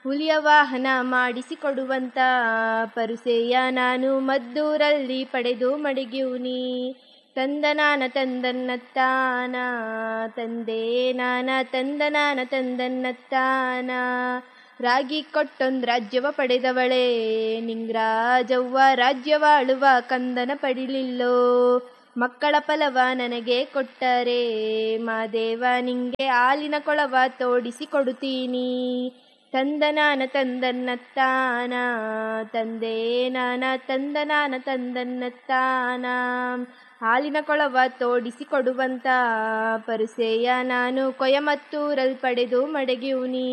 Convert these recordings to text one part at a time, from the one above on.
ಹುಲಿಯ ವಾಹನ ಮಾಡಿಸಿಕೊಡುವಂತ ಪರುಸೆಯ ನಾನು ಮದ್ದೂರಲ್ಲಿ ಪಡೆದು ಮಡಗಿಯುನಿ ತಂದನಾನ ತಂದನ್ನತ್ತಾನ ತಂದೆ ನಾನ ತಂದನಾನ ತಂದನ್ನತ್ತಾನ ರಾಗಿ ಕೊಟ್ಟೊಂದ್ ರಾಜ್ಯವ ಪಡೆದವಳೆ ನಿಂಗ್ರಾಜವ್ವ ರಾಜ್ಯವಾಳುವ ಕಂದನ ಪಡಿಲಿಲ್ಲೋ ಮಕ್ಕಳ ಫಲವ ನನಗೆ ಕೊಟ್ಟರೆ ಮಾದೇವ ನಿಂಗೆ ಹಾಲಿನ ಕೊಳವ ತೋಡಿಸಿ ಕೊಡುತ್ತೀನಿ ತಂದನಾನ ತಂದನ್ನತ್ತಾನ ತಂದೆ ನಾನ ತಂದನಾನ ತಂದನ್ನತ್ತಾನ ಹಾಲಿನ ಕೊಳವ ತೋಡಿಸಿ ಕೊಡುವಂತ ಪರುಸೆಯ ನಾನು ಕೊಯಮತ್ತೂರಲ್ಲಿ ಪಡೆದು ಮಡಗಿಯುನಿ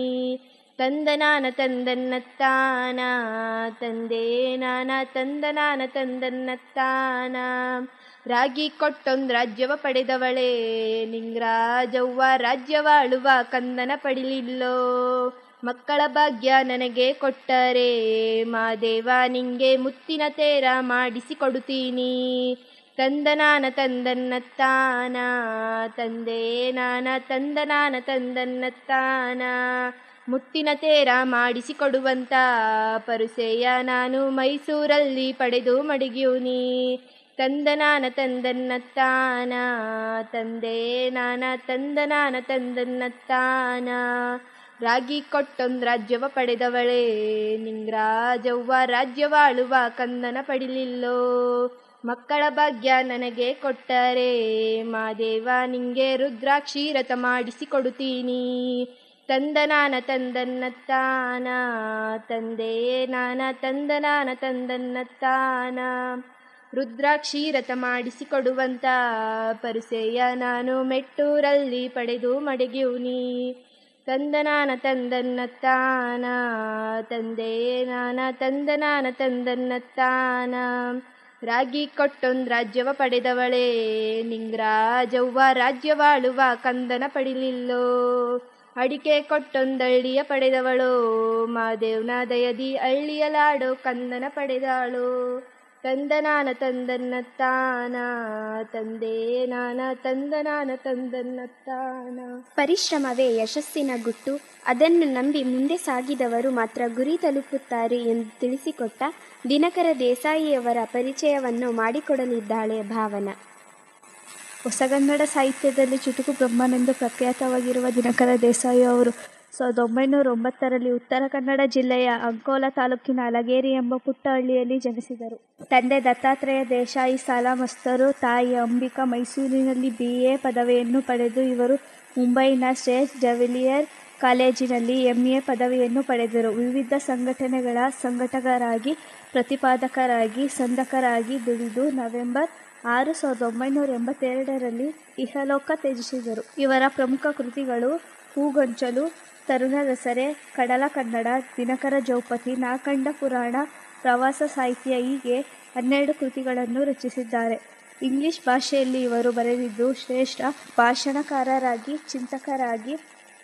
ತಂದನಾನ ತಂದನ್ನತ್ತಾನ ತಂದೆ ನಾನ ತಂದನಾನ ತಂದನ್ನತ್ತಾನ ರಾಗಿ ಕೊಟ್ಟೊಂದ್ ರಾಜ್ಯವ ಪಡೆದವಳೆ ನಿಂಗ್ರಾಜವ್ವ ರಾಜ್ಯವಾಳುವ ಕಂದನ ಪಡಿಲಿಲ್ಲೋ ಮಕ್ಕಳ ಭಾಗ್ಯ ನನಗೆ ಕೊಟ್ಟರೆ ಮಾದೇವ ನಿಂಗೆ ಮುತ್ತಿನ ತೇರ ಮಾಡಿಸಿ ಕೊಡುತ್ತೀನಿ ತಂದನಾನ ತಂದನ್ನತ್ತಾನ ತಂದೆ ನಾನ ತಂದನಾನ ತಂದನ್ನತ್ತಾನ ಮುತ್ತಿನ ತೇರ ಮಾಡಿಸಿಕೊಡುವಂತ ಪರುಸೆಯ ನಾನು ಮೈಸೂರಲ್ಲಿ ಪಡೆದು ಮಡಗಿಯುನಿ ತಂದನಾನ ತಂದನ್ನತ್ತಾನ ತಂದೆ ನಾನ ತಂದನಾನ ತಂದನ್ನತ್ತಾನ ರಾಗಿ ಕೊಟ್ಟೊಂದ್ ರಾಜ್ಯವ ಪಡೆದವಳೆ ನಿಂಗ್ರಾಜವ್ವ ರಾಜ್ಯವಾಳುವ ಕಂದನ ಪಡಿಲಿಲ್ಲೋ ಮಕ್ಕಳ ಭಾಗ್ಯ ನನಗೆ ಕೊಟ್ಟರೆ ಮಾದೇವ ನಿಂಗೆ ರುದ್ರಾಕ್ಷಿ ರಥ ಮಾಡಿಸಿ ಕೊಡುತ್ತೀನಿ ತಂದನಾನ ತಂದನ್ನತ್ತಾನ ತಂದೆ ನಾನ ತಂದನಾನ ತಂದನ್ನತ್ತಾನ ರುದ್ರಾಕ್ಷಿ ರಥ ಮಾಡಿಸಿ ಕೊಡುವಂತ ಪರುಸೆಯ ನಾನು ಮೆಟ್ಟೂರಲ್ಲಿ ಪಡೆದು ಮಡಗಿಯುನಿ ತಂದನಾನ ತಂದನ್ನತ್ತಾನ ತಂದೆ ನಾನ ತಂದನಾನ ತಂದನ್ನತ್ತಾನ ರಾಗಿ ಕೊಟ್ಟೊಂದ್ ರಾಜ್ಯವ ಪಡೆದವಳೆ ನಿಂಗ್ರಾಜವ್ವ ರಾಜ್ಯವಾಳುವ ಕಂದನ ಪಡಿಲಿಲ್ಲೋ ಅಡಿಕೆ ಕೊಟ್ಟೊಂದಳ್ಳಿಯ ಪಡೆದವಳು ಮಾದೇವ್ನ ದಯದಿ ಹಳ್ಳಿಯಲಾಡೋ ಕಂದನ ಪಡೆದಾಳು ತಂದನಾನ ತಂದನ್ನತ್ತಾನ ತಂದೆ ನಾನ ತಂದನಾನ ತಂದನ್ನತ್ತಾನ ಪರಿಶ್ರಮವೇ ಯಶಸ್ಸಿನ ಗುಟ್ಟು ಅದನ್ನು ನಂಬಿ ಮುಂದೆ ಸಾಗಿದವರು ಮಾತ್ರ ಗುರಿ ತಲುಪುತ್ತಾರೆ ಎಂದು ತಿಳಿಸಿಕೊಟ್ಟ ದಿನಕರ ದೇಸಾಯಿಯವರ ಪರಿಚಯವನ್ನು ಮಾಡಿಕೊಡಲಿದ್ದಾಳೆ ಭಾವನ ಹೊಸಗನ್ನಡ ಸಾಹಿತ್ಯದಲ್ಲಿ ಚುಟುಕು ಬ್ರಹ್ಮನೆಂದು ಪ್ರಖ್ಯಾತವಾಗಿರುವ ದಿನಕರ ದೇಸಾಯಿ ಅವರು ಸಾವಿರದ ಒಂಬೈನೂರ ಒಂಬತ್ತರಲ್ಲಿ ಉತ್ತರ ಕನ್ನಡ ಜಿಲ್ಲೆಯ ಅಂಕೋಲ ತಾಲೂಕಿನ ಅಲಗೇರಿ ಎಂಬ ಪುಟ್ಟ ಹಳ್ಳಿಯಲ್ಲಿ ಜನಿಸಿದರು ತಂದೆ ದತ್ತಾತ್ರೇಯ ದೇಸಾಯಿ ಸಾಲಮಸ್ತರು ತಾಯಿ ಅಂಬಿಕಾ ಮೈಸೂರಿನಲ್ಲಿ ಬಿ ಎ ಪದವಿಯನ್ನು ಪಡೆದು ಇವರು ಮುಂಬೈನ ಸ್ಟೇಟ್ ಜವೆಲಿಯರ್ ಕಾಲೇಜಿನಲ್ಲಿ ಎಂ ಎ ಪದವಿಯನ್ನು ಪಡೆದರು ವಿವಿಧ ಸಂಘಟನೆಗಳ ಸಂಘಟಕರಾಗಿ ಪ್ರತಿಪಾದಕರಾಗಿ ಸಂದಕರಾಗಿ ದುಡಿದು ನವೆಂಬರ್ ಆರು ಸಾವಿರದ ಒಂಬೈನೂರ ಎಂಬತ್ತೆರಡರಲ್ಲಿ ಇಹಲೋಕ ತ್ಯಜಿಸಿದರು ಇವರ ಪ್ರಮುಖ ಕೃತಿಗಳು ಹೂಗೊಂಚಲು ತರುಣ ದಸರೆ ಕಡಲ ಕನ್ನಡ ದಿನಕರ ಜೌಪತಿ ನಾಕಂಡ ಪುರಾಣ ಪ್ರವಾಸ ಸಾಹಿತ್ಯ ಹೀಗೆ ಹನ್ನೆರಡು ಕೃತಿಗಳನ್ನು ರಚಿಸಿದ್ದಾರೆ ಇಂಗ್ಲಿಷ್ ಭಾಷೆಯಲ್ಲಿ ಇವರು ಬರೆದಿದ್ದು ಶ್ರೇಷ್ಠ ಭಾಷಣಕಾರರಾಗಿ ಚಿಂತಕರಾಗಿ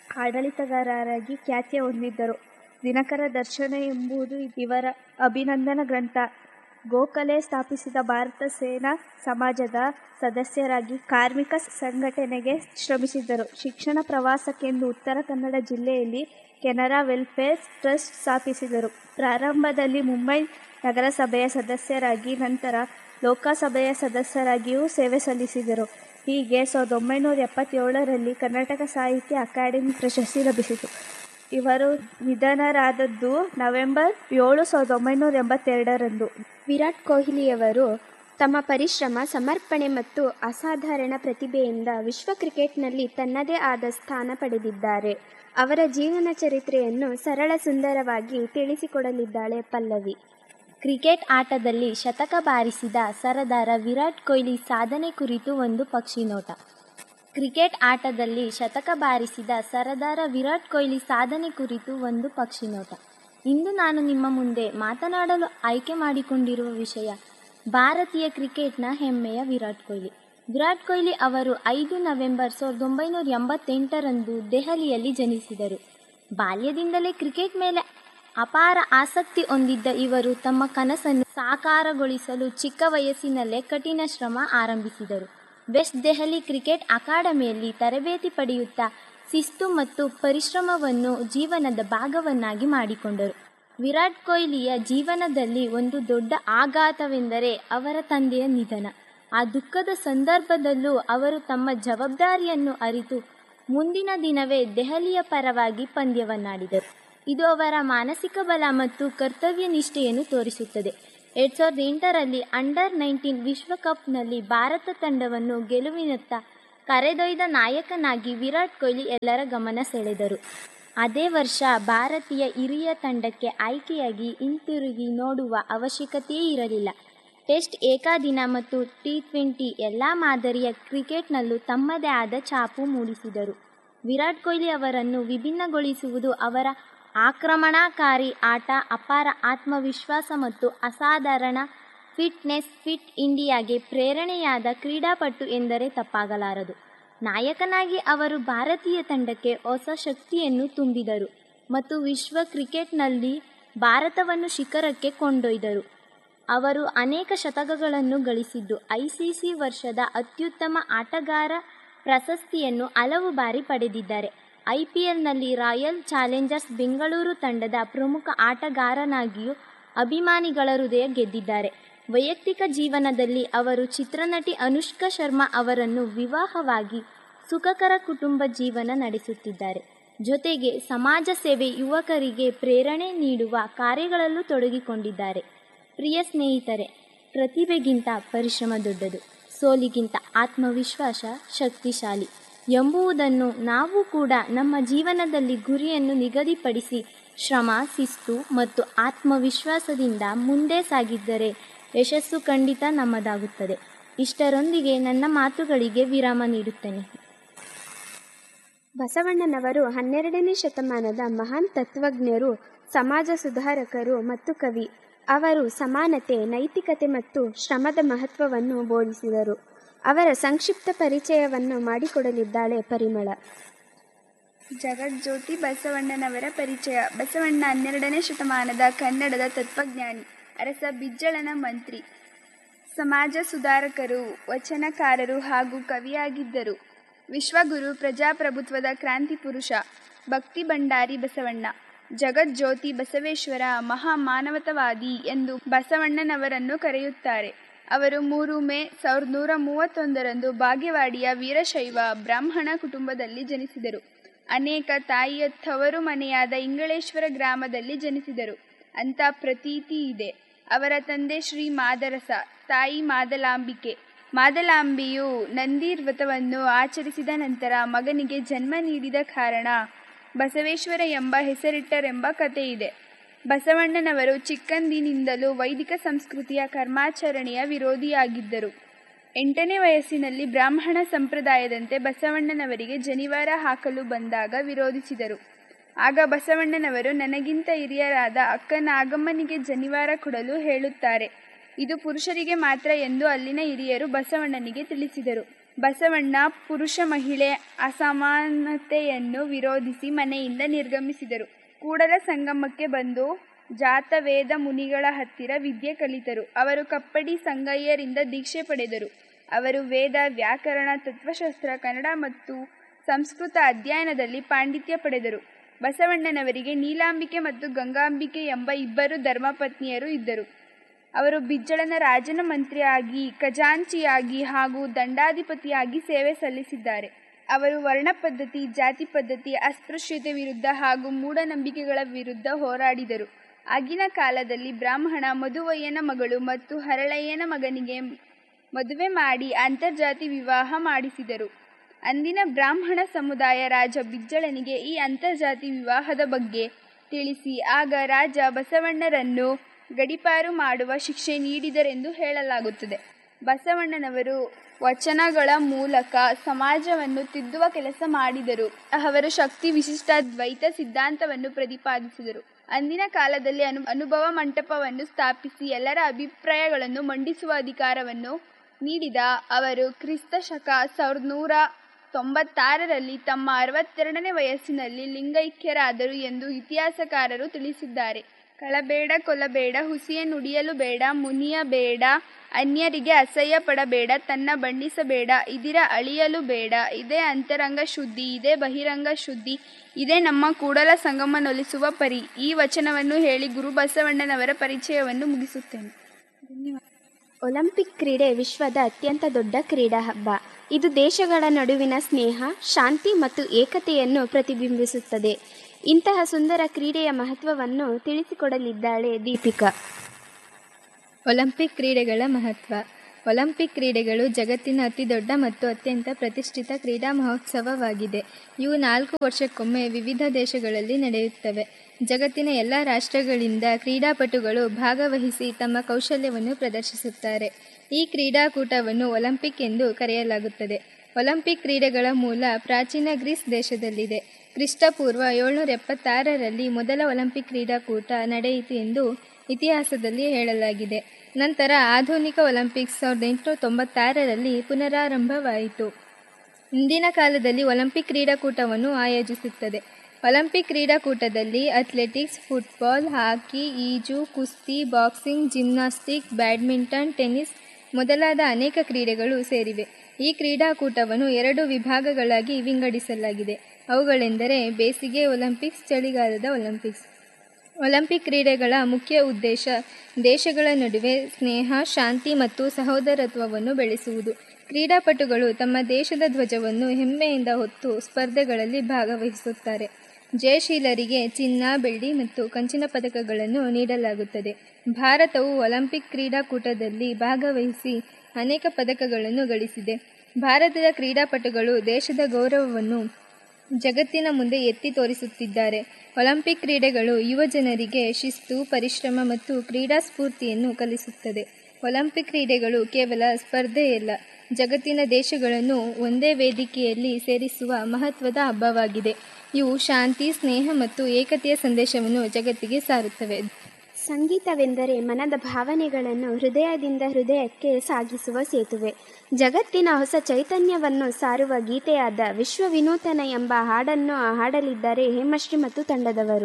ಆಡಳಿತಗಾರರಾಗಿ ಖ್ಯಾತಿಯ ಹೊಂದಿದ್ದರು ದಿನಕರ ದರ್ಶನ ಎಂಬುದು ಇವರ ಅಭಿನಂದನ ಗ್ರಂಥ ಗೋಖಲೆ ಸ್ಥಾಪಿಸಿದ ಭಾರತ ಸೇನಾ ಸಮಾಜದ ಸದಸ್ಯರಾಗಿ ಕಾರ್ಮಿಕ ಸಂಘಟನೆಗೆ ಶ್ರಮಿಸಿದ್ದರು ಶಿಕ್ಷಣ ಪ್ರವಾಸಕ್ಕೆಂದು ಉತ್ತರ ಕನ್ನಡ ಜಿಲ್ಲೆಯಲ್ಲಿ ಕೆನರಾ ವೆಲ್ಫೇರ್ ಟ್ರಸ್ಟ್ ಸ್ಥಾಪಿಸಿದರು ಪ್ರಾರಂಭದಲ್ಲಿ ಮುಂಬೈ ನಗರಸಭೆಯ ಸದಸ್ಯರಾಗಿ ನಂತರ ಲೋಕಸಭೆಯ ಸದಸ್ಯರಾಗಿಯೂ ಸೇವೆ ಸಲ್ಲಿಸಿದರು ಹೀಗೆ ಸಾವಿರದ ಒಂಬೈನೂರ ಎಪ್ಪತ್ತೇಳರಲ್ಲಿ ಕರ್ನಾಟಕ ಸಾಹಿತ್ಯ ಅಕಾಡೆಮಿ ಪ್ರಶಸ್ತಿ ಲಭಿಸಿತು ಇವರು ನಿಧನರಾದದ್ದು ನವೆಂಬರ್ ಏಳು ಸಾವಿರದ ಒಂಬೈನೂರ ಎಂಬತ್ತೆರಡರಂದು ವಿರಾಟ್ ಕೊಹ್ಲಿಯವರು ತಮ್ಮ ಪರಿಶ್ರಮ ಸಮರ್ಪಣೆ ಮತ್ತು ಅಸಾಧಾರಣ ಪ್ರತಿಭೆಯಿಂದ ವಿಶ್ವ ಕ್ರಿಕೆಟ್ನಲ್ಲಿ ತನ್ನದೇ ಆದ ಸ್ಥಾನ ಪಡೆದಿದ್ದಾರೆ ಅವರ ಜೀವನ ಚರಿತ್ರೆಯನ್ನು ಸರಳ ಸುಂದರವಾಗಿ ತಿಳಿಸಿಕೊಡಲಿದ್ದಾಳೆ ಪಲ್ಲವಿ ಕ್ರಿಕೆಟ್ ಆಟದಲ್ಲಿ ಶತಕ ಬಾರಿಸಿದ ಸರದಾರ ವಿರಾಟ್ ಕೊಹ್ಲಿ ಸಾಧನೆ ಕುರಿತು ಒಂದು ಪಕ್ಷಿ ನೋಟ ಕ್ರಿಕೆಟ್ ಆಟದಲ್ಲಿ ಶತಕ ಬಾರಿಸಿದ ಸರದಾರ ವಿರಾಟ್ ಕೊಹ್ಲಿ ಸಾಧನೆ ಕುರಿತು ಒಂದು ಪಕ್ಷಿ ನೋಟ ಇಂದು ನಾನು ನಿಮ್ಮ ಮುಂದೆ ಮಾತನಾಡಲು ಆಯ್ಕೆ ಮಾಡಿಕೊಂಡಿರುವ ವಿಷಯ ಭಾರತೀಯ ಕ್ರಿಕೆಟ್ನ ಹೆಮ್ಮೆಯ ವಿರಾಟ್ ಕೊಹ್ಲಿ ವಿರಾಟ್ ಕೊಹ್ಲಿ ಅವರು ಐದು ನವೆಂಬರ್ ಸಾವಿರದ ಒಂಬೈನೂರ ಎಂಬತ್ತೆಂಟರಂದು ದೆಹಲಿಯಲ್ಲಿ ಜನಿಸಿದರು ಬಾಲ್ಯದಿಂದಲೇ ಕ್ರಿಕೆಟ್ ಮೇಲೆ ಅಪಾರ ಆಸಕ್ತಿ ಹೊಂದಿದ್ದ ಇವರು ತಮ್ಮ ಕನಸನ್ನು ಸಾಕಾರಗೊಳಿಸಲು ಚಿಕ್ಕ ವಯಸ್ಸಿನಲ್ಲೇ ಕಠಿಣ ಶ್ರಮ ಆರಂಭಿಸಿದರು ವೆಸ್ಟ್ ದೆಹಲಿ ಕ್ರಿಕೆಟ್ ಅಕಾಡೆಮಿಯಲ್ಲಿ ತರಬೇತಿ ಪಡೆಯುತ್ತಾ ಶಿಸ್ತು ಮತ್ತು ಪರಿಶ್ರಮವನ್ನು ಜೀವನದ ಭಾಗವನ್ನಾಗಿ ಮಾಡಿಕೊಂಡರು ವಿರಾಟ್ ಕೊಹ್ಲಿಯ ಜೀವನದಲ್ಲಿ ಒಂದು ದೊಡ್ಡ ಆಘಾತವೆಂದರೆ ಅವರ ತಂದೆಯ ನಿಧನ ಆ ದುಃಖದ ಸಂದರ್ಭದಲ್ಲೂ ಅವರು ತಮ್ಮ ಜವಾಬ್ದಾರಿಯನ್ನು ಅರಿತು ಮುಂದಿನ ದಿನವೇ ದೆಹಲಿಯ ಪರವಾಗಿ ಪಂದ್ಯವನ್ನಾಡಿದರು ಇದು ಅವರ ಮಾನಸಿಕ ಬಲ ಮತ್ತು ಕರ್ತವ್ಯ ನಿಷ್ಠೆಯನ್ನು ತೋರಿಸುತ್ತದೆ ಎರಡು ಸಾವಿರದ ಎಂಟರಲ್ಲಿ ಅಂಡರ್ ನೈನ್ಟೀನ್ ವಿಶ್ವಕಪ್ನಲ್ಲಿ ಭಾರತ ತಂಡವನ್ನು ಗೆಲುವಿನತ್ತ ಕರೆದೊಯ್ದ ನಾಯಕನಾಗಿ ವಿರಾಟ್ ಕೊಹ್ಲಿ ಎಲ್ಲರ ಗಮನ ಸೆಳೆದರು ಅದೇ ವರ್ಷ ಭಾರತೀಯ ಹಿರಿಯ ತಂಡಕ್ಕೆ ಆಯ್ಕೆಯಾಗಿ ಹಿಂತಿರುಗಿ ನೋಡುವ ಅವಶ್ಯಕತೆಯೇ ಇರಲಿಲ್ಲ ಟೆಸ್ಟ್ ಏಕಾದಿನ ಮತ್ತು ಟಿ ಟ್ವೆಂಟಿ ಎಲ್ಲ ಮಾದರಿಯ ಕ್ರಿಕೆಟ್ನಲ್ಲೂ ತಮ್ಮದೇ ಆದ ಛಾಪು ಮೂಡಿಸಿದರು ವಿರಾಟ್ ಕೊಹ್ಲಿ ಅವರನ್ನು ವಿಭಿನ್ನಗೊಳಿಸುವುದು ಅವರ ಆಕ್ರಮಣಕಾರಿ ಆಟ ಅಪಾರ ಆತ್ಮವಿಶ್ವಾಸ ಮತ್ತು ಅಸಾಧಾರಣ ಫಿಟ್ನೆಸ್ ಫಿಟ್ ಇಂಡಿಯಾಗೆ ಪ್ರೇರಣೆಯಾದ ಕ್ರೀಡಾಪಟು ಎಂದರೆ ತಪ್ಪಾಗಲಾರದು ನಾಯಕನಾಗಿ ಅವರು ಭಾರತೀಯ ತಂಡಕ್ಕೆ ಹೊಸ ಶಕ್ತಿಯನ್ನು ತುಂಬಿದರು ಮತ್ತು ವಿಶ್ವ ಕ್ರಿಕೆಟ್ನಲ್ಲಿ ಭಾರತವನ್ನು ಶಿಖರಕ್ಕೆ ಕೊಂಡೊಯ್ದರು ಅವರು ಅನೇಕ ಶತಕಗಳನ್ನು ಗಳಿಸಿದ್ದು ಐಸಿಸಿ ವರ್ಷದ ಅತ್ಯುತ್ತಮ ಆಟಗಾರ ಪ್ರಶಸ್ತಿಯನ್ನು ಹಲವು ಬಾರಿ ಪಡೆದಿದ್ದಾರೆ ಐಪಿಎಲ್ನಲ್ಲಿ ರಾಯಲ್ ಚಾಲೆಂಜರ್ಸ್ ಬೆಂಗಳೂರು ತಂಡದ ಪ್ರಮುಖ ಆಟಗಾರನಾಗಿಯೂ ಅಭಿಮಾನಿಗಳ ಹೃದಯ ಗೆದ್ದಿದ್ದಾರೆ ವೈಯಕ್ತಿಕ ಜೀವನದಲ್ಲಿ ಅವರು ಚಿತ್ರನಟಿ ಅನುಷ್ಕಾ ಶರ್ಮಾ ಅವರನ್ನು ವಿವಾಹವಾಗಿ ಸುಖಕರ ಕುಟುಂಬ ಜೀವನ ನಡೆಸುತ್ತಿದ್ದಾರೆ ಜೊತೆಗೆ ಸಮಾಜ ಸೇವೆ ಯುವಕರಿಗೆ ಪ್ರೇರಣೆ ನೀಡುವ ಕಾರ್ಯಗಳಲ್ಲೂ ತೊಡಗಿಕೊಂಡಿದ್ದಾರೆ ಪ್ರಿಯ ಸ್ನೇಹಿತರೆ ಪ್ರತಿಭೆಗಿಂತ ಪರಿಶ್ರಮ ದೊಡ್ಡದು ಸೋಲಿಗಿಂತ ಆತ್ಮವಿಶ್ವಾಸ ಶಕ್ತಿಶಾಲಿ ಎಂಬುದನ್ನು ನಾವು ಕೂಡ ನಮ್ಮ ಜೀವನದಲ್ಲಿ ಗುರಿಯನ್ನು ನಿಗದಿಪಡಿಸಿ ಶ್ರಮ ಶಿಸ್ತು ಮತ್ತು ಆತ್ಮವಿಶ್ವಾಸದಿಂದ ಮುಂದೆ ಸಾಗಿದ್ದರೆ ಯಶಸ್ಸು ಖಂಡಿತ ನಮ್ಮದಾಗುತ್ತದೆ ಇಷ್ಟರೊಂದಿಗೆ ನನ್ನ ಮಾತುಗಳಿಗೆ ವಿರಾಮ ನೀಡುತ್ತೇನೆ ಬಸವಣ್ಣನವರು ಹನ್ನೆರಡನೇ ಶತಮಾನದ ಮಹಾನ್ ತತ್ವಜ್ಞರು ಸಮಾಜ ಸುಧಾರಕರು ಮತ್ತು ಕವಿ ಅವರು ಸಮಾನತೆ ನೈತಿಕತೆ ಮತ್ತು ಶ್ರಮದ ಮಹತ್ವವನ್ನು ಬೋಧಿಸಿದರು ಅವರ ಸಂಕ್ಷಿಪ್ತ ಪರಿಚಯವನ್ನು ಮಾಡಿಕೊಡಲಿದ್ದಾಳೆ ಪರಿಮಳ ಜಗಜ್ಯೋತಿ ಬಸವಣ್ಣನವರ ಪರಿಚಯ ಬಸವಣ್ಣ ಹನ್ನೆರಡನೇ ಶತಮಾನದ ಕನ್ನಡದ ತತ್ವಜ್ಞಾನಿ ಅರಸ ಬಿಜ್ಜಳನ ಮಂತ್ರಿ ಸಮಾಜ ಸುಧಾರಕರು ವಚನಕಾರರು ಹಾಗೂ ಕವಿಯಾಗಿದ್ದರು ವಿಶ್ವಗುರು ಪ್ರಜಾಪ್ರಭುತ್ವದ ಕ್ರಾಂತಿ ಪುರುಷ ಭಕ್ತಿ ಭಂಡಾರಿ ಬಸವಣ್ಣ ಜಗಜ್ಯೋತಿ ಬಸವೇಶ್ವರ ಮಹಾ ಮಾನವತವಾದಿ ಎಂದು ಬಸವಣ್ಣನವರನ್ನು ಕರೆಯುತ್ತಾರೆ ಅವರು ಮೂರು ಮೇ ಸಾವಿರದ ನೂರ ಮೂವತ್ತೊಂದರಂದು ಬಾಗೇವಾಡಿಯ ವೀರಶೈವ ಬ್ರಾಹ್ಮಣ ಕುಟುಂಬದಲ್ಲಿ ಜನಿಸಿದರು ಅನೇಕ ತಾಯಿಯ ತವರು ಮನೆಯಾದ ಇಂಗಳೇಶ್ವರ ಗ್ರಾಮದಲ್ಲಿ ಜನಿಸಿದರು ಅಂತ ಪ್ರತೀತಿ ಇದೆ ಅವರ ತಂದೆ ಶ್ರೀ ಮಾದರಸ ತಾಯಿ ಮಾದಲಾಂಬಿಕೆ ಮಾದಲಾಂಬೆಯು ನಂದಿ ವ್ರತವನ್ನು ಆಚರಿಸಿದ ನಂತರ ಮಗನಿಗೆ ಜನ್ಮ ನೀಡಿದ ಕಾರಣ ಬಸವೇಶ್ವರ ಎಂಬ ಹೆಸರಿಟ್ಟರೆಂಬ ಕಥೆ ಇದೆ ಬಸವಣ್ಣನವರು ಚಿಕ್ಕಂದಿನಿಂದಲೂ ವೈದಿಕ ಸಂಸ್ಕೃತಿಯ ಕರ್ಮಾಚರಣೆಯ ವಿರೋಧಿಯಾಗಿದ್ದರು ಎಂಟನೇ ವಯಸ್ಸಿನಲ್ಲಿ ಬ್ರಾಹ್ಮಣ ಸಂಪ್ರದಾಯದಂತೆ ಬಸವಣ್ಣನವರಿಗೆ ಜನಿವಾರ ಹಾಕಲು ಬಂದಾಗ ವಿರೋಧಿಸಿದರು ಆಗ ಬಸವಣ್ಣನವರು ನನಗಿಂತ ಹಿರಿಯರಾದ ಅಕ್ಕ ನಾಗಮ್ಮನಿಗೆ ಜನಿವಾರ ಕೊಡಲು ಹೇಳುತ್ತಾರೆ ಇದು ಪುರುಷರಿಗೆ ಮಾತ್ರ ಎಂದು ಅಲ್ಲಿನ ಹಿರಿಯರು ಬಸವಣ್ಣನಿಗೆ ತಿಳಿಸಿದರು ಬಸವಣ್ಣ ಪುರುಷ ಮಹಿಳೆ ಅಸಮಾನತೆಯನ್ನು ವಿರೋಧಿಸಿ ಮನೆಯಿಂದ ನಿರ್ಗಮಿಸಿದರು ಕೂಡಲ ಸಂಗಮಕ್ಕೆ ಬಂದು ಜಾತವೇದ ಮುನಿಗಳ ಹತ್ತಿರ ವಿದ್ಯೆ ಕಲಿತರು ಅವರು ಕಪ್ಪಡಿ ಸಂಗಯ್ಯರಿಂದ ದೀಕ್ಷೆ ಪಡೆದರು ಅವರು ವೇದ ವ್ಯಾಕರಣ ತತ್ವಶಾಸ್ತ್ರ ಕನ್ನಡ ಮತ್ತು ಸಂಸ್ಕೃತ ಅಧ್ಯಯನದಲ್ಲಿ ಪಾಂಡಿತ್ಯ ಪಡೆದರು ಬಸವಣ್ಣನವರಿಗೆ ನೀಲಾಂಬಿಕೆ ಮತ್ತು ಗಂಗಾಂಬಿಕೆ ಎಂಬ ಇಬ್ಬರು ಧರ್ಮಪತ್ನಿಯರು ಇದ್ದರು ಅವರು ಬಿಜ್ಜಳನ ರಾಜನ ಮಂತ್ರಿಯಾಗಿ ಖಜಾಂಚಿಯಾಗಿ ಹಾಗೂ ದಂಡಾಧಿಪತಿಯಾಗಿ ಸೇವೆ ಸಲ್ಲಿಸಿದ್ದಾರೆ ಅವರು ವರ್ಣ ಪದ್ಧತಿ ಜಾತಿ ಪದ್ಧತಿ ಅಸ್ಪೃಶ್ಯತೆ ವಿರುದ್ಧ ಹಾಗೂ ಮೂಢನಂಬಿಕೆಗಳ ವಿರುದ್ಧ ಹೋರಾಡಿದರು ಆಗಿನ ಕಾಲದಲ್ಲಿ ಬ್ರಾಹ್ಮಣ ಮಧುವಯ್ಯನ ಮಗಳು ಮತ್ತು ಹರಳಯ್ಯನ ಮಗನಿಗೆ ಮದುವೆ ಮಾಡಿ ಅಂತರ್ಜಾತಿ ವಿವಾಹ ಮಾಡಿಸಿದರು ಅಂದಿನ ಬ್ರಾಹ್ಮಣ ಸಮುದಾಯ ರಾಜ ಬಿಜ್ಜಳನಿಗೆ ಈ ಅಂತರ್ಜಾತಿ ವಿವಾಹದ ಬಗ್ಗೆ ತಿಳಿಸಿ ಆಗ ರಾಜ ಬಸವಣ್ಣರನ್ನು ಗಡಿಪಾರು ಮಾಡುವ ಶಿಕ್ಷೆ ನೀಡಿದರೆಂದು ಹೇಳಲಾಗುತ್ತದೆ ಬಸವಣ್ಣನವರು ವಚನಗಳ ಮೂಲಕ ಸಮಾಜವನ್ನು ತಿದ್ದುವ ಕೆಲಸ ಮಾಡಿದರು ಅವರು ಶಕ್ತಿ ವಿಶಿಷ್ಟ ದ್ವೈತ ಸಿದ್ಧಾಂತವನ್ನು ಪ್ರತಿಪಾದಿಸಿದರು ಅಂದಿನ ಕಾಲದಲ್ಲಿ ಅನು ಅನುಭವ ಮಂಟಪವನ್ನು ಸ್ಥಾಪಿಸಿ ಎಲ್ಲರ ಅಭಿಪ್ರಾಯಗಳನ್ನು ಮಂಡಿಸುವ ಅಧಿಕಾರವನ್ನು ನೀಡಿದ ಅವರು ಕ್ರಿಸ್ತ ಶಕ ಸಾವಿರದ ನೂರ ತೊಂಬತ್ತಾರರಲ್ಲಿ ತಮ್ಮ ಅರವತ್ತೆರಡನೇ ವಯಸ್ಸಿನಲ್ಲಿ ಲಿಂಗೈಕ್ಯರಾದರು ಎಂದು ಇತಿಹಾಸಕಾರರು ತಿಳಿಸಿದ್ದಾರೆ ಕಳಬೇಡ ಕೊಲಬೇಡ ಹುಸಿಯ ನುಡಿಯಲು ಬೇಡ ಮುನಿಯ ಬೇಡ ಅನ್ಯರಿಗೆ ಅಸಹ್ಯ ಪಡಬೇಡ ತನ್ನ ಬಣ್ಣಿಸಬೇಡ ಇದಿರ ಅಳಿಯಲು ಬೇಡ ಇದೇ ಅಂತರಂಗ ಶುದ್ಧಿ ಇದೇ ಬಹಿರಂಗ ಶುದ್ಧಿ ಇದೇ ನಮ್ಮ ಕೂಡಲ ಸಂಗಮನೊಲಿಸುವ ಪರಿ ಈ ವಚನವನ್ನು ಹೇಳಿ ಗುರು ಬಸವಣ್ಣನವರ ಪರಿಚಯವನ್ನು ಮುಗಿಸುತ್ತೇನೆ ಒಲಿಂಪಿಕ್ ಕ್ರೀಡೆ ವಿಶ್ವದ ಅತ್ಯಂತ ದೊಡ್ಡ ಕ್ರೀಡಾ ಹಬ್ಬ ಇದು ದೇಶಗಳ ನಡುವಿನ ಸ್ನೇಹ ಶಾಂತಿ ಮತ್ತು ಏಕತೆಯನ್ನು ಪ್ರತಿಬಿಂಬಿಸುತ್ತದೆ ಇಂತಹ ಸುಂದರ ಕ್ರೀಡೆಯ ಮಹತ್ವವನ್ನು ತಿಳಿಸಿಕೊಡಲಿದ್ದಾಳೆ ದೀಪಿಕಾ ಒಲಿಂಪಿಕ್ ಕ್ರೀಡೆಗಳ ಮಹತ್ವ ಒಲಿಂಪಿಕ್ ಕ್ರೀಡೆಗಳು ಜಗತ್ತಿನ ಅತಿದೊಡ್ಡ ಮತ್ತು ಅತ್ಯಂತ ಪ್ರತಿಷ್ಠಿತ ಕ್ರೀಡಾ ಮಹೋತ್ಸವವಾಗಿದೆ ಇವು ನಾಲ್ಕು ವರ್ಷಕ್ಕೊಮ್ಮೆ ವಿವಿಧ ದೇಶಗಳಲ್ಲಿ ನಡೆಯುತ್ತವೆ ಜಗತ್ತಿನ ಎಲ್ಲ ರಾಷ್ಟ್ರಗಳಿಂದ ಕ್ರೀಡಾಪಟುಗಳು ಭಾಗವಹಿಸಿ ತಮ್ಮ ಕೌಶಲ್ಯವನ್ನು ಪ್ರದರ್ಶಿಸುತ್ತಾರೆ ಈ ಕ್ರೀಡಾಕೂಟವನ್ನು ಒಲಿಂಪಿಕ್ ಎಂದು ಕರೆಯಲಾಗುತ್ತದೆ ಒಲಿಂಪಿಕ್ ಕ್ರೀಡೆಗಳ ಮೂಲ ಪ್ರಾಚೀನ ಗ್ರೀಸ್ ದೇಶದಲ್ಲಿದೆ ಕ್ರಿಸ್ತಪೂರ್ವ ಏಳ್ನೂರ ಎಪ್ಪತ್ತಾರರಲ್ಲಿ ಮೊದಲ ಒಲಿಂಪಿಕ್ ಕ್ರೀಡಾಕೂಟ ನಡೆಯಿತು ಎಂದು ಇತಿಹಾಸದಲ್ಲಿ ಹೇಳಲಾಗಿದೆ ನಂತರ ಆಧುನಿಕ ಒಲಿಂಪಿಕ್ಸ್ ಸಾವಿರದ ಎಂಟುನೂರ ತೊಂಬತ್ತಾರರಲ್ಲಿ ಪುನರಾರಂಭವಾಯಿತು ಇಂದಿನ ಕಾಲದಲ್ಲಿ ಒಲಿಂಪಿಕ್ ಕ್ರೀಡಾಕೂಟವನ್ನು ಆಯೋಜಿಸುತ್ತದೆ ಒಲಿಂಪಿಕ್ ಕ್ರೀಡಾಕೂಟದಲ್ಲಿ ಅಥ್ಲೆಟಿಕ್ಸ್ ಫುಟ್ಬಾಲ್ ಹಾಕಿ ಈಜು ಕುಸ್ತಿ ಬಾಕ್ಸಿಂಗ್ ಜಿಮ್ನಾಸ್ಟಿಕ್ ಬ್ಯಾಡ್ಮಿಂಟನ್ ಟೆನ್ನಿಸ್ ಮೊದಲಾದ ಅನೇಕ ಕ್ರೀಡೆಗಳು ಸೇರಿವೆ ಈ ಕ್ರೀಡಾಕೂಟವನ್ನು ಎರಡು ವಿಭಾಗಗಳಾಗಿ ವಿಂಗಡಿಸಲಾಗಿದೆ ಅವುಗಳೆಂದರೆ ಬೇಸಿಗೆ ಒಲಿಂಪಿಕ್ಸ್ ಚಳಿಗಾಲದ ಒಲಿಂಪಿಕ್ಸ್ ಒಲಿಂಪಿಕ್ ಕ್ರೀಡೆಗಳ ಮುಖ್ಯ ಉದ್ದೇಶ ದೇಶಗಳ ನಡುವೆ ಸ್ನೇಹ ಶಾಂತಿ ಮತ್ತು ಸಹೋದರತ್ವವನ್ನು ಬೆಳೆಸುವುದು ಕ್ರೀಡಾಪಟುಗಳು ತಮ್ಮ ದೇಶದ ಧ್ವಜವನ್ನು ಹೆಮ್ಮೆಯಿಂದ ಹೊತ್ತು ಸ್ಪರ್ಧೆಗಳಲ್ಲಿ ಭಾಗವಹಿಸುತ್ತಾರೆ ಜಯಶೀಲರಿಗೆ ಚಿನ್ನ ಬೆಳ್ಳಿ ಮತ್ತು ಕಂಚಿನ ಪದಕಗಳನ್ನು ನೀಡಲಾಗುತ್ತದೆ ಭಾರತವು ಒಲಿಂಪಿಕ್ ಕ್ರೀಡಾಕೂಟದಲ್ಲಿ ಭಾಗವಹಿಸಿ ಅನೇಕ ಪದಕಗಳನ್ನು ಗಳಿಸಿದೆ ಭಾರತದ ಕ್ರೀಡಾಪಟುಗಳು ದೇಶದ ಗೌರವವನ್ನು ಜಗತ್ತಿನ ಮುಂದೆ ಎತ್ತಿ ತೋರಿಸುತ್ತಿದ್ದಾರೆ ಒಲಿಂಪಿಕ್ ಕ್ರೀಡೆಗಳು ಯುವ ಜನರಿಗೆ ಶಿಸ್ತು ಪರಿಶ್ರಮ ಮತ್ತು ಕ್ರೀಡಾ ಸ್ಫೂರ್ತಿಯನ್ನು ಕಲಿಸುತ್ತದೆ ಒಲಿಂಪಿಕ್ ಕ್ರೀಡೆಗಳು ಕೇವಲ ಸ್ಪರ್ಧೆಯಲ್ಲ ಜಗತ್ತಿನ ದೇಶಗಳನ್ನು ಒಂದೇ ವೇದಿಕೆಯಲ್ಲಿ ಸೇರಿಸುವ ಮಹತ್ವದ ಹಬ್ಬವಾಗಿದೆ ಇವು ಶಾಂತಿ ಸ್ನೇಹ ಮತ್ತು ಏಕತೆಯ ಸಂದೇಶವನ್ನು ಜಗತ್ತಿಗೆ ಸಾರುತ್ತವೆ ಸಂಗೀತವೆಂದರೆ ಮನದ ಭಾವನೆಗಳನ್ನು ಹೃದಯದಿಂದ ಹೃದಯಕ್ಕೆ ಸಾಗಿಸುವ ಸೇತುವೆ ಜಗತ್ತಿನ ಹೊಸ ಚೈತನ್ಯವನ್ನು ಸಾರುವ ಗೀತೆಯಾದ ವಿಶ್ವ ವಿನೂತನ ಎಂಬ ಹಾಡನ್ನು ಹಾಡಲಿದ್ದಾರೆ ಹೇಮಶ್ರೀ ಮತ್ತು ತಂಡದವರು